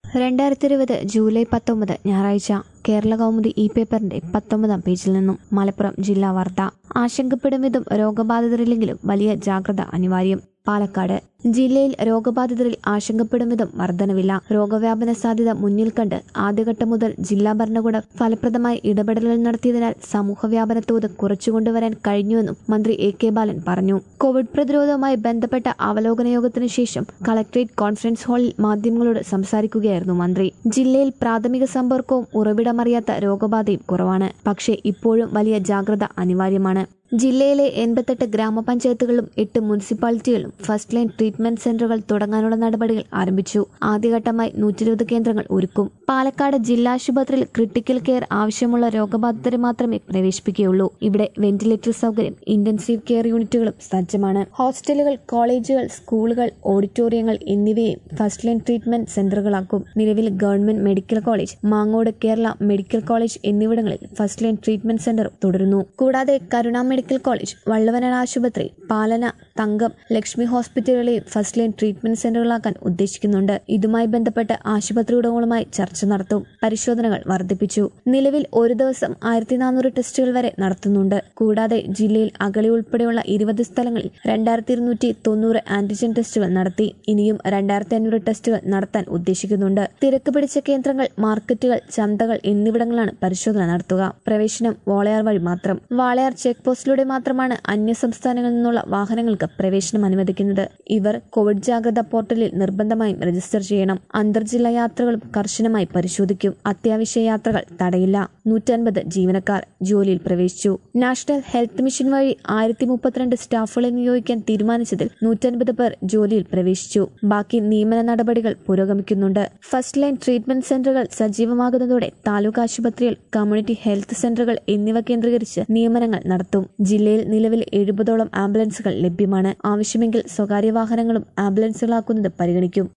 രണ്ടായിരത്തി ഇരുപത് ജൂലൈ പത്തൊമ്പത് ഞായറാഴ്ച കേരള കൗമുദി ഇ പേപ്പറിന്റെ പത്തൊമ്പതാം പേജിൽ നിന്നും മലപ്പുറം ജില്ലാ വാർത്ത ആശങ്കപ്പെടും വിധം രോഗബാധിതരില്ലെങ്കിലും വലിയ ജാഗ്രത അനിവാര്യം പാലക്കാട് ജില്ലയിൽ രോഗബാധിതരിൽ ആശങ്കപ്പെടും വിധം വർധനവില്ല രോഗവ്യാപന സാധ്യത മുന്നിൽ കണ്ട് ആദ്യഘട്ടം മുതൽ ജില്ലാ ഭരണകൂടം ഫലപ്രദമായ ഇടപെടലുകൾ നടത്തിയതിനാൽ സമൂഹവ്യാപന തോത് കുറച്ചുകൊണ്ടുവരാൻ കഴിഞ്ഞുവെന്നും മന്ത്രി എ കെ ബാലൻ പറഞ്ഞു കോവിഡ് പ്രതിരോധവുമായി ബന്ധപ്പെട്ട അവലോകന യോഗത്തിനു ശേഷം കളക്ടറേറ്റ് കോൺഫറൻസ് ഹാളിൽ മാധ്യമങ്ങളോട് സംസാരിക്കുകയായിരുന്നു മന്ത്രി ജില്ലയിൽ പ്രാഥമിക സമ്പർക്കവും ഉറവിടമറിയാത്ത രോഗബാധയും കുറവാണ് പക്ഷേ ഇപ്പോഴും വലിയ ജാഗ്രത അനിവാര്യമാണ് ജില്ലയിലെ എൺപത്തെട്ട് ഗ്രാമപഞ്ചായത്തുകളും എട്ട് മുനിസിപ്പാലിറ്റികളും ഫസ്റ്റ് ലൈൻ ട്രീറ്റ്മെന്റ് സെന്ററുകൾ തുടങ്ങാനുള്ള നടപടികൾ ആരംഭിച്ചു ആദ്യഘട്ടമായി നൂറ്റി ഇരുപത് കേന്ദ്രങ്ങൾ ഒരുക്കും പാലക്കാട് ജില്ലാ ആശുപത്രിയിൽ ക്രിട്ടിക്കൽ കെയർ ആവശ്യമുള്ള രോഗബാധിതരെ മാത്രമേ പ്രവേശിപ്പിക്കുകയുള്ളൂ ഇവിടെ വെന്റിലേറ്റർ സൗകര്യം ഇന്റൻസീവ് കെയർ യൂണിറ്റുകളും സജ്ജമാണ് ഹോസ്റ്റലുകൾ കോളേജുകൾ സ്കൂളുകൾ ഓഡിറ്റോറിയങ്ങൾ എന്നിവയും ഫസ്റ്റ് ലൈൻ ട്രീറ്റ്മെന്റ് സെന്ററുകളാക്കും നിലവിൽ government medical college Mangode Kerala medical college എന്നിവിടങ്ങളിൽ ഫസ്റ്റ് ലൈൻ ട്രീറ്റ്മെന്റ് സെന്ററും തുടരുന്നു കൂടാതെ കരുണ മെഡിക്കൽ കോളേജ് വള്ളുവനാട് ആശുപത്രി പാലന തങ്കം ലക്ഷ്മി ഹോസ്പിറ്റലുകളെയും ഫസ്റ്റ് ലൈൻ ട്രീറ്റ്മെന്റ് സെന്ററുകളാക്കാൻ ഉദ്ദേശിക്കുന്നുണ്ട് ഇതുമായി ബന്ധപ്പെട്ട് ആശുപത്രി ഉടമകളുമായി ചർച്ച നടത്തും പരിശോധനകൾ വർദ്ധിപ്പിച്ചു നിലവിൽ ഒരു ദിവസം ആയിരത്തി നാനൂറ് ടെസ്റ്റുകൾ വരെ നടത്തുന്നുണ്ട് കൂടാതെ ജില്ലയിൽ അകളി ഉൾപ്പെടെയുള്ള ഇരുപത് സ്ഥലങ്ങളിൽ രണ്ടായിരത്തി ഇരുന്നൂറ്റി തൊണ്ണൂറ് ആന്റിജൻ ടെസ്റ്റുകൾ നടത്തി ഇനിയും രണ്ടായിരത്തി അഞ്ഞൂറ് ടെസ്റ്റുകൾ നടത്താൻ ഉദ്ദേശിക്കുന്നുണ്ട് തിരക്ക് പിടിച്ച കേന്ദ്രങ്ങൾ മാർക്കറ്റുകൾ ചന്തകൾ എന്നിവിടങ്ങളിലാണ് പരിശോധന നടത്തുക പ്രവേശനം വാളയാർ വഴി മാത്രം വാളയാർ ചെക്ക് പോസ്റ്റിലൂടെ മാത്രമാണ് അന്യ സംസ്ഥാനങ്ങളിൽ നിന്നുള്ള വാഹനങ്ങൾക്ക് പ്രവേശനം അനുവദിക്കുന്നത് ഇവർ കോവിഡ് ജാഗ്രതാ പോർട്ടലിൽ നിർബന്ധമായും രജിസ്റ്റർ ചെയ്യണം അന്തർജില്ലാ യാത്രകളും കർശനമായി പരിശോധിക്കും അത്യാവശ്യ യാത്രകൾ തടയില്ല നൂറ്റൻപത് ജീവനക്കാർ ജോലിയിൽ പ്രവേശിച്ചു നാഷണൽ ഹെൽത്ത് മിഷൻ വഴി ആയിരത്തി മുപ്പത്തിരണ്ട് സ്റ്റാഫുകളെ നിയോഗിക്കാൻ തീരുമാനിച്ചതിൽ നൂറ്റൻപത് പേർ ജോലിയിൽ പ്രവേശിച്ചു ബാക്കി നിയമന നടപടികൾ പുരോഗമിക്കുന്നുണ്ട് ഫസ്റ്റ് ലൈൻ ട്രീറ്റ്മെന്റ് സെന്ററുകൾ സജീവമാകുന്നതോടെ താലൂക്ക് ആശുപത്രികൾ കമ്മ്യൂണിറ്റി ഹെൽത്ത് സെന്ററുകൾ എന്നിവ കേന്ദ്രീകരിച്ച് നിയമനങ്ങൾ നടത്തും ജില്ലയിൽ നിലവിൽ എഴുപതോളം ആംബുലൻസുകൾ ലഭ്യമാണ് ആവശ്യമെങ്കിൽ സ്വകാര്യ വാഹനങ്ങളും ആംബുലൻസുകളാക്കുന്നത് പരിഗണിക്കും